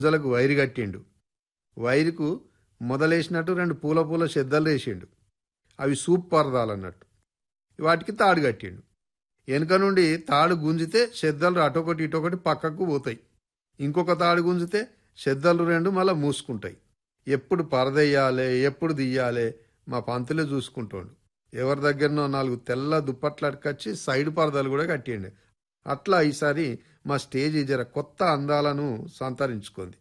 గుజ్జలకు wire కట్టిండు వైరుకు మొదలేసినట్టు రెండు పూల పూల చెద్దలు వేసిండు అవి సూప్ పరదాలన్నట్టు వాటికి తాడు కట్టిండు వెనుక నుండి తాడు గుంజితే చెద్దలు అటొకటి ఇటొకటి పక్కకు పోతాయి ఇంకొక తాడు గుంజితే చెద్దలు రెండు మళ్ళీ మూసుకుంటాయి ఎప్పుడు పరదెయ్యాలి ఎప్పుడు తీయాలి మా పంతులే చూసుకుంటోండు ఎవరి దగ్గరనో నాలుగు తెల్ల దుప్పట్లు అడకొచ్చి సైడ్ పరదాలు కూడా కట్టిండు అట్లా ఈసారి మా స్టేజ్ జర కొత్త అందాలను సంతరించుకుంది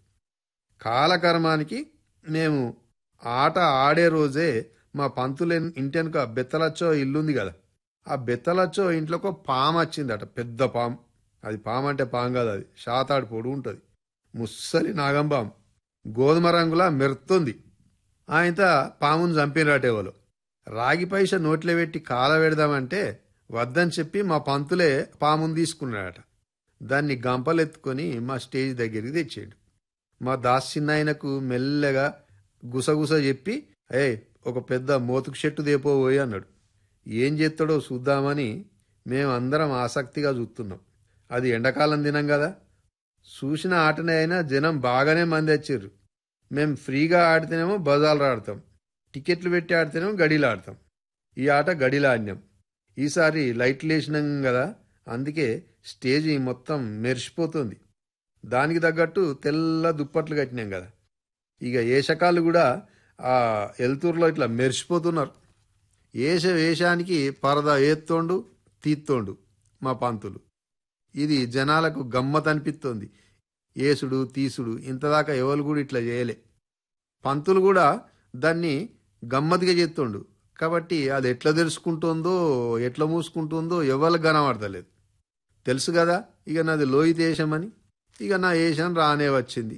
కాలకర్మానికి మేము ఆట ఆడే రోజే మా పంతులు ఇంటెనక బెత్తలచ్చో ఇల్లుంది కదా ఆ బెత్తలచ్చో ఇంట్లోకి ఒక పాము వచ్చిందట పెద్ద పాము అది పాము అంటే పాము కాదు అది శాతాడు పొడు ఉంటుంది ముస్సలి నాగంపాం గోధుమ రంగులా మెరుతుంది ఆయనత పామును చంపినటేవాళ్ళు రాగి పైస నోట్లో పెట్టి కాల పెడదామంటే వద్దని చెప్పి మా పంతులే పామును తీసుకున్నాడట దాన్ని గంపలెత్తుకొని మా స్టేజ్ దగ్గరికి తెచ్చాడు మా దాస్ చిన్నాయనకు మెల్లగా గుసగుస చెప్పి ఏ ఒక పెద్ద మోతుకు చెట్టు దేపోయి అన్నాడు ఏం చేస్తాడో చూద్దామని మేమందరం ఆసక్తిగా చూస్తున్నాం అది ఎండాకాలం దినం కదా చూసిన ఆటనే అయినా జనం బాగానే మంది వచ్చారు మేము ఫ్రీగా ఆడితేనేమో బజార్లు ఆడతాం టికెట్లు పెట్టి ఆడితేనేమో గడిలు ఆడతాం ఈ ఆట గడిలు ఆడినాం ఈసారి లైట్లు వేసినాం కదా అందుకే స్టేజి మొత్తం మెరిసిపోతుంది దానికి తగ్గట్టు తెల్ల దుప్పట్లు కట్టినాం కదా ఇక ఏషకాలు కూడా ఆ ఎల్తూరులో ఇట్లా మెరిసిపోతున్నారు ఏష వేషానికి పరద ఏత్తోండు తీత్తోండు మా పంతులు ఇది జనాలకు గమ్మత్ అనిపిస్తోంది ఏసుడు తీసుడు ఇంతదాకా ఎవరు కూడా ఇట్లా చేయలే పంతులు కూడా దాన్ని గమ్మత్తుగా చేస్తుండు కాబట్టి అది ఎట్లా తెలుసుకుంటుందో ఎట్లా మూసుకుంటుందో ఎవరికి కనబడతలేదు తెలుసు కదా ఇక నాది లోహిత వేషమని ఇక నా వేషం రానే వచ్చింది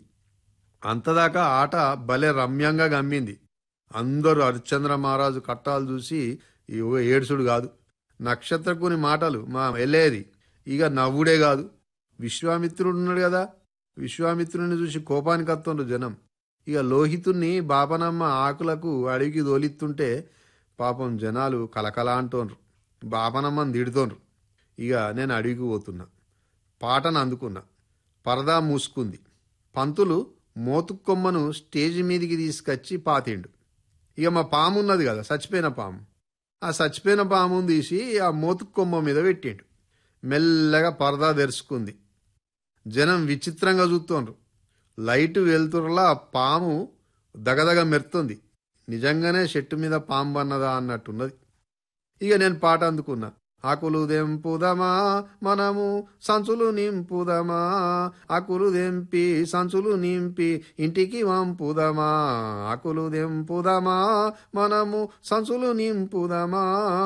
అంతదాకా ఆట భలే రమ్యంగా గమ్మింది అందరూ హరిశ్చంద్ర మహారాజు కట్టాలు చూసి ఇగో ఏడుసుడు కాదు నక్షత్రకుని మాటలు మా వెళ్ళేది ఇక నవ్వుడే కాదు విశ్వామిత్రుడు ఉన్నాడు కదా విశ్వామిత్రుని చూసి కోపానికి వస్తుండ్రు జనం ఇక లోహితుణ్ణి బాపనమ్మ ఆకులకు అడవికి దోలిత్తుంటే పాపం జనాలు కలకల అంటోండ్రు బాపనమ్మని తిడుతోండ్రు ఇక నేను అడవికి పోతున్నా పాటను అందుకున్నా పరదా మూసుకుంది పంతులు మోతుకొమ్మను స్టేజ్ మీదికి తీసుకొచ్చి పాతిండు ఇక మా పాము ఉన్నది కదా చచ్చిపోయిన పాము ఆ చచ్చిపోయిన పామును తీసి ఆ మోతుకొమ్మ మీద పెట్టిండు మెల్లగా పరదా తెరుచుకుంది జనం విచిత్రంగా చూస్తోండ్రు లైట్ వెలుతురులా పాము దగదగ మెరుతుంది నిజంగానే చెట్టు మీద పాము అన్నదా అన్నట్టున్నది ఇక నేను పాట అందుకున్నా ఆకులు దెంపుదమా మనము సంచులు నింపుదమా ఆకులు దెంపి సంచులు నింపి ఇంటికి వంపుదమా ఆకులు దెంపుదమా మనము సంచులు నింపుదమా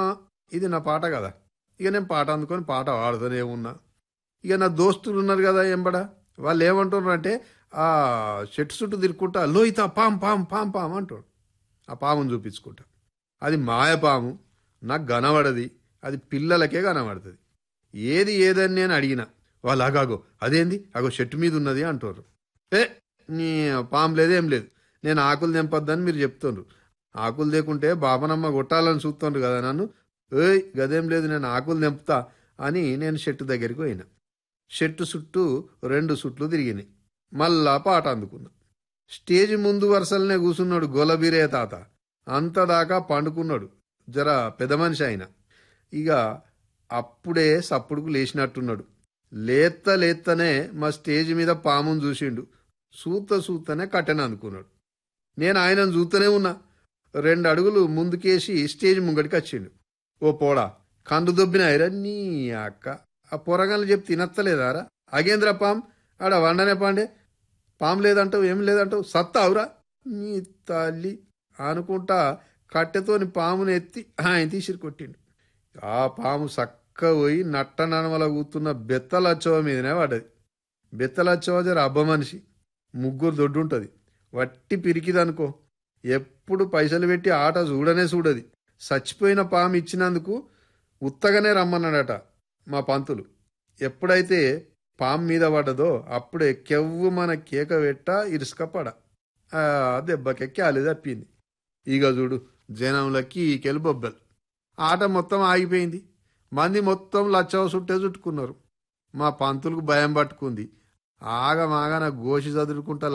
ఇది నా పాట కదా ఇక నేను పాట అందుకొని పాట పాడుతూనే ఉన్నా ఇక నా దోస్తులు ఉన్నారు కదా ఎంబడ వాళ్ళు ఏమంటున్నారు అంటే ఆ చెట్టు చుట్టూ తిరుక్కుంటా లోయిత పాం పాం పాం పాం అంటాడు ఆ పామును చూపించుకుంటా అది మాయపాము నాకు కనబడది అది పిల్లలకే కనబడుతుంది ఏది ఏదని నేను అడిగిన వాళ్ళు అగాగో అదేంది అగో చెట్టు మీద ఉన్నది అంటారు ఏ నీ పాము లేదేం లేదు నేను ఆకులు తెంపొద్దని మీరు చెప్తుండ్రు ఆకులు లేకుంటే బాపనమ్మ కొట్టాలని చూస్తుండ్రు కదా నన్ను ఏయ్ గదేం లేదు నేను ఆకులు తెంపుతా అని నేను చెట్టు దగ్గరికి పోయినా చెట్టు చుట్టూ రెండు సుట్లు తిరిగినాయి మళ్ళా పాట అందుకున్నా స్టేజ్ ముందు వరుసలనే కూసున్నాడు గొలబీరే తాత అంతదాకా పండుకున్నాడు జర పెద్ద మనిషి ఆయన ఇక అప్పుడే సప్పుడుకు లేచినట్టున్నాడు లేత్త లేత్తనే మా స్టేజ్ మీద పామును చూసిండు సూత సూతనే కట్టెన అనుకున్నాడు నేను ఆయనను చూస్తూనే ఉన్నా రెండు అడుగులు ముందుకేసి స్టేజ్ ముంగడికి వచ్చిండు ఓ పోడా కండు దొబ్బినాయిరా నీ అక్క ఆ పొరగాళ్ళు చెప్తే తినత్తలేదారా అగేంద్ర పాం ఆడ వండనే పాండే పాము లేదంటావు ఏం లేదంటావు సత్తావురా నీ తల్లి అనుకుంటా కట్టెతోని పాముని ఎత్తి ఆయన తీసిరి కొట్టిండు ఆ పాము సక్క పోయి నట్ట నడమల కూతున్న బెత్తలచ్చవ మీదనే పడ్డది బెత్తలచ్చవ జర అబ్బ మనిషి ముగ్గురు దొడ్డుంటది వట్టి పిరికిదనుకో ఎప్పుడు పైసలు పెట్టి ఆట చూడనే చూడది చచ్చిపోయిన పాము ఇచ్చినందుకు ఉత్తగానే రమ్మన్నాడట మా పంతులు ఎప్పుడైతే పాము మీద పడ్డదో అప్పుడే కెవ్వు మన కేక పెట్ట ఇరుసుక పడ ఆ దెబ్బకెక్కి అలి తప్పింది ఇక చూడు జనంలకి ఈకెలు బొబ్బలు ఆట మొత్తం ఆగిపోయింది మంది మొత్తం లచ్చవ చుట్టే చుట్టుకున్నారు మా పంతులకు భయం పట్టుకుంది ఆగమాగా నాకు గోసి చదువుకుంటా